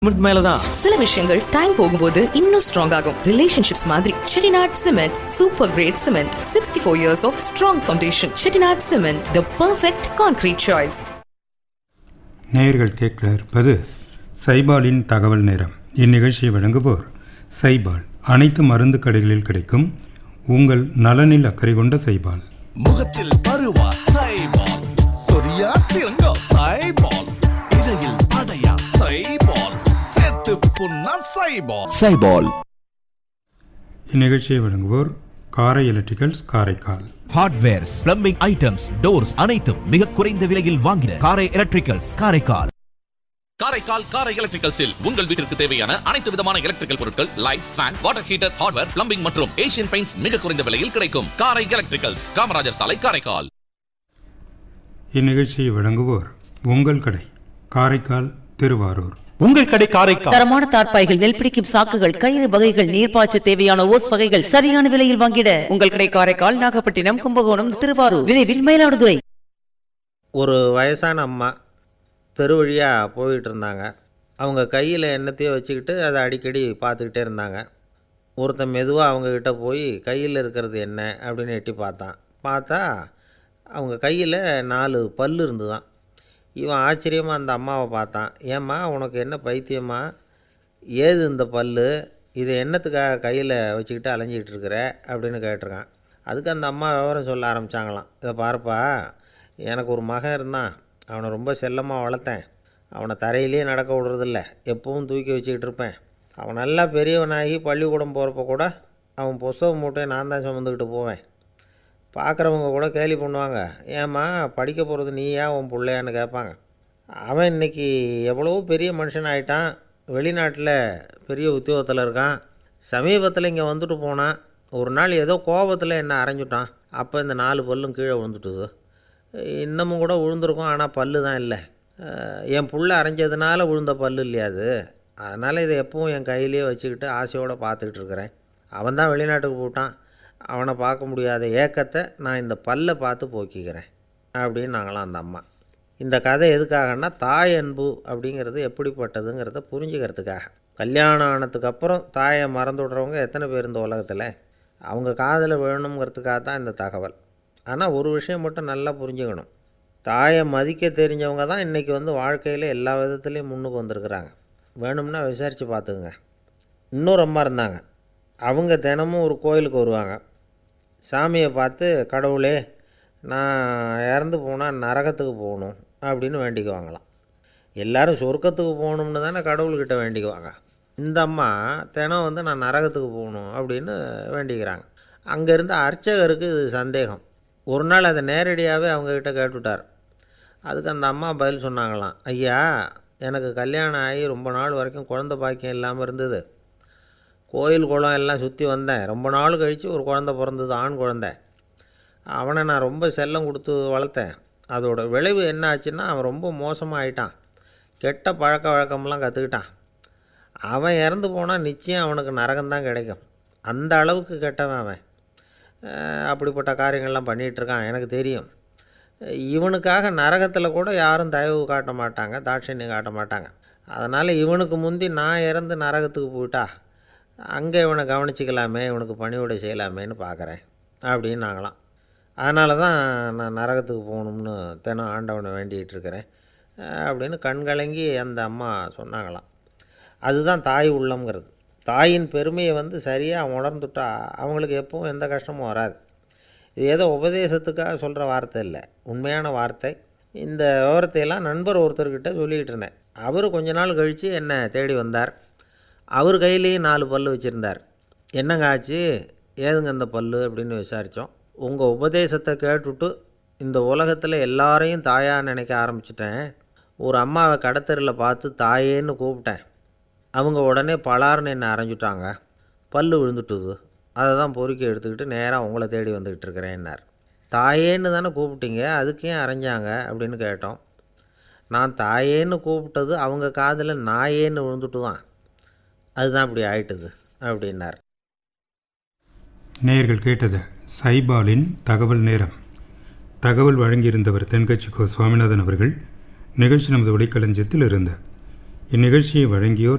commitment மேல தான் சில விஷயங்கள் டைம் போகும்போது இன்னும் ஸ்ட்ராங் ஆகும் ரிலேஷன்ஷிப்ஸ் மாதிரி Chettinad cement super great cement sixty four years of strong foundation Chettinad cement the perfect concrete choice நேயர்கள் கேட்க இருப்பது சைபாலின் தகவல் நேரம் இந்நிகழ்ச்சியை வழங்குவோர் சைபால் அனைத்து மருந்து கடைகளில் கிடைக்கும் உங்கள் நலனில் அக்கறை கொண்ட சைபால் முகத்தில் பருவா சைபால் சொரியா சிறங்கோ சைபால் இடையில் அடையா சைபால் சேர்த்து புண்ணா சைபால் சைபால் இந்நிகழ்ச்சியை வழங்குவோர் Karai electricals Karaikal hardwares plumbing items doors அனைத்தும் மிக குறைந்த விலையில் வாங்கின காரை எலக்ட்ரிக்கல்ஸ் காரைக்கால் காரைக்கால் காரை எலக்ட்ரிக்கல்ஸில் உங்கள் வீட்டிற்கு தேவையான அனைத்து விதமான எலக்ட்ரிக்கல் பொருட்கள் lights fan water heater hardware plumbing மற்றும் ஏசியன் பெயிண்ட்ஸ் மிக குறைந்த விலையில் கிடைக்கும் காரை எலக்ட்ரிக்கல்ஸ் காமராஜர் சாலை காரைக்கால் இந்நிகழ்ச்சியை வழங்குவோர் உங்கள் கடை காரைக்கால் திருவாரூர் உங்கள் கடை காரைக்கால் தரமான தார்ப்பாய்கள் நெல் பிடிக்கும் சாக்குகள் கயிறு வகைகள் நீர்ப்பாய்ச்ச தேவையான ஓஸ் வகைகள் சரியான விலையில் வாங்கிட உங்கள் கடை காரைக்கால் நாகப்பட்டினம் கும்பகோணம் திருவாரூர் விரைவில் மயிலாடுதுறை ஒரு வயசான அம்மா தெரு வழியாக போயிட்டு இருந்தாங்க அவங்க கையில் என்னத்தையோ வச்சுக்கிட்டு அதை அடிக்கடி பார்த்துக்கிட்டே இருந்தாங்க ஒருத்தன் மெதுவாக அவங்கக்கிட்ட போய் கையில் இருக்கிறது என்ன அப்படின்னு எட்டி பார்த்தான் பார்த்தா அவங்க கையில் நாலு பல் இருந்துதான் இவன் ஆச்சரியமாக அந்த அம்மாவை பார்த்தான் ஏம்மா உனக்கு என்ன பைத்தியமா ஏது இந்த பல் இதை என்னத்துக்காக கையில் வச்சுக்கிட்டு அலைஞ்சிக்கிட்டு இருக்கிற அப்படின்னு கேட்டிருக்கான் அதுக்கு அந்த அம்மா விவரம் சொல்ல ஆரம்பித்தாங்களாம் இதை பாருப்பா எனக்கு ஒரு மகன் இருந்தான் அவனை ரொம்ப செல்லமாக வளர்த்தேன் அவனை தரையிலேயே நடக்க விடுறதில்ல எப்பவும் தூக்கி வச்சுக்கிட்டு இருப்பேன் அவன் நல்லா பெரியவனாகி பள்ளிக்கூடம் போகிறப்ப கூட அவன் புஸ்தக மூட்டையை நான் தான் சுமந்துக்கிட்டு போவேன் பார்க்குறவங்க கூட கேலி பண்ணுவாங்க ஏம்மா படிக்க போகிறது நீயா உன் பிள்ளையான்னு கேட்பாங்க அவன் இன்னைக்கு எவ்வளவோ பெரிய மனுஷன் ஆயிட்டான் வெளிநாட்டில் பெரிய உத்தியோகத்தில் இருக்கான் சமீபத்தில் இங்கே வந்துட்டு போனான் ஒரு நாள் ஏதோ கோபத்தில் என்ன அரைஞ்சுட்டான் அப்போ இந்த நாலு பல்லும் கீழே விழுந்துட்டுது இன்னமும் கூட விழுந்திருக்கும் ஆனால் பல்லு தான் இல்லை அஹ் என் புள்ள அரைஞ்சதுனால விழுந்த பல்லு இல்லையா அது அதனால் இதை எப்பவும் என் கையிலேயே வச்சுக்கிட்டு ஆசையோடு பார்த்துக்கிட்டு இருக்கிறேன் அவன் தான் வெளிநாட்டுக்கு போட்டான் அவனை பார்க்க முடியாத ஏக்கத்தை நான் இந்த பல்லை பார்த்து போக்கிக்கிறேன் அப்படின்னு நாங்களாம் அந்த அம்மா இந்த கதை எதுக்காகன்னா தாய் அன்பு அப்படிங்கிறது எப்படிப்பட்டதுங்கிறத புரிஞ்சுக்கிறதுக்காக கல்யாணம் ஆனதுக்கு அப்புறம் தாயை மறந்து விடுறவங்க எத்தனை பேர் இந்த உலகத்தில் அவங்க காதில் வேணுங்கிறதுக்காக தான் இந்த தகவல் ஆனால் ஒரு விஷயம் மட்டும் நல்லா புரிஞ்சுக்கணும் தாயை மதிக்க தெரிஞ்சவங்க தான் இன்றைக்கி வந்து வாழ்க்கையில் எல்லா விதத்துலேயும் முன்னுக்கு வந்திருக்கிறாங்க வேணும்னா விசாரித்து பார்த்துக்குங்க இன்னொரு அம்மா இருந்தாங்க அவங்க தினமும் ஒரு கோயிலுக்கு வருவாங்க சாமியை பார்த்து கடவுளே நான் இறந்து போனால் நரகத்துக்கு போகணும் அப்படின்னு வேண்டிக்குவாங்களாம் எல்லாரும் சொர்க்கத்துக்கு போகணும்னு தானே கடவுள்கிட்ட வேண்டிக்குவாங்க இந்த அம்மா தினம் வந்து நான் நரகத்துக்கு போகணும் அப்படின்னு வேண்டிக்கிறாங்க அங்கே இருந்த அர்ச்சகருக்கு இது சந்தேகம் ஒரு நாள் அதை நேரடியாகவே அவங்கக்கிட்ட கேட்டுவிட்டார் அதுக்கு அந்த அம்மா பதில் சொன்னாங்களாம் ஐயா எனக்கு கல்யாணம் ஆகி ரொம்ப நாள் வரைக்கும் குழந்த பாக்கியம் இல்லாமல் இருந்தது கோயில் குளம் எல்லாம் சுற்றி வந்தேன் ரொம்ப நாள் கழித்து ஒரு குழந்த பிறந்தது ஆண் குழந்தை அவனை நான் ரொம்ப செல்லம் கொடுத்து வளர்த்தேன் அதோட விளைவு என்ன ஆச்சுன்னா அவன் ரொம்ப மோசமாக ஆயிட்டான் கெட்ட பழக்க வழக்கம்லாம் கற்றுக்கிட்டான் அவன் இறந்து போனால் நிச்சயம் அவனுக்கு நரகம்தான் கிடைக்கும் அந்த அளவுக்கு கெட்டவன் அவன் அஹ் அப்படிப்பட்ட காரியங்கள்லாம் பண்ணிகிட்டு இருக்கான் எனக்கு தெரியும் இவனுக்காக நரகத்தில் கூட யாரும் தயவு காட்ட மாட்டாங்க தாட்சண்யம் காட்ட மாட்டாங்க அதனால் இவனுக்கு முந்தி நான் இறந்து நரகத்துக்கு போயிட்டா அங்கே இவனை கவனிச்சிக்கலாமே இவனுக்கு பணிவிடை செய்யலாமேன்னு பார்க்குறேன் அப்படின்னு நாங்களாம் அதனால தான் நான் நரகத்துக்கு போகணும்னு தினம் ஆண்டவனை வேண்டிகிட்டு இருக்கிறேன் அஹ் அப்படின்னு கண்கலங்கி அந்த அம்மா சொன்னாங்களாம் அதுதான் தாய் உள்ளம்ங்கிறது தாயின் பெருமையை வந்து சரியாக உணர்ந்துட்டா அவங்களுக்கு எப்பவும் எந்த கஷ்டமும் வராது இது ஏதோ உபதேசத்துக்காக சொல்கிற வார்த்தை இல்லை உண்மையான வார்த்தை இந்த விவரத்தையெல்லாம் நண்பர் ஒருத்தர்கிட்ட சொல்லிக்கிட்டு இருந்தேன் அவர் கொஞ்ச நாள் கழித்து என்னை தேடி வந்தார் அவர் கையிலேயும் நாலு பல் வச்சுருந்தார் என்னங்க ஆச்சு ஏதுங்க இந்த பல் அப்படின்னு விசாரித்தோம் உங்கள் உபதேசத்தை கேட்டுட்டு இந்த உலகத்தில் எல்லாரையும் தாயாக நினைக்க ஆரம்பிச்சிட்டேன் ஒரு அம்மாவை கடத்தரில் பார்த்து தாயேன்னு கூப்பிட்டேன் அவங்க உடனே பலார்னு என்னை அரைஞ்சுட்டாங்க பல்லு விழுந்துட்டுது அதை தான் பொறுக்கி எடுத்துக்கிட்டு நேராக உங்களை தேடி வந்துக்கிட்டு இருக்கிறேன்னார் தாயேன்னு தானே கூப்பிட்டீங்க அதுக்கு ஏன் அரைஞ்சாங்க அப்படின்னு கேட்டோம் நான் தாயேன்னு கூப்பிட்டது அவங்க காதில் நாயேன்னு விழுந்துட்டு தான் அதுதான் இப்படி ஆயிட்டுது அப்படின்னார் நேயர்கள் கேட்டது சைபாலின் தகவல் நேரம் தகவல் வழங்கியிருந்தவர் தென்கட்சி கோ சுவாமிநாதன் அவர்கள் நிகழ்ச்சி நமது ஒளிக்களஞ்சியத்தில் இருந்த இந்நிகழ்ச்சியை வழங்கியோர்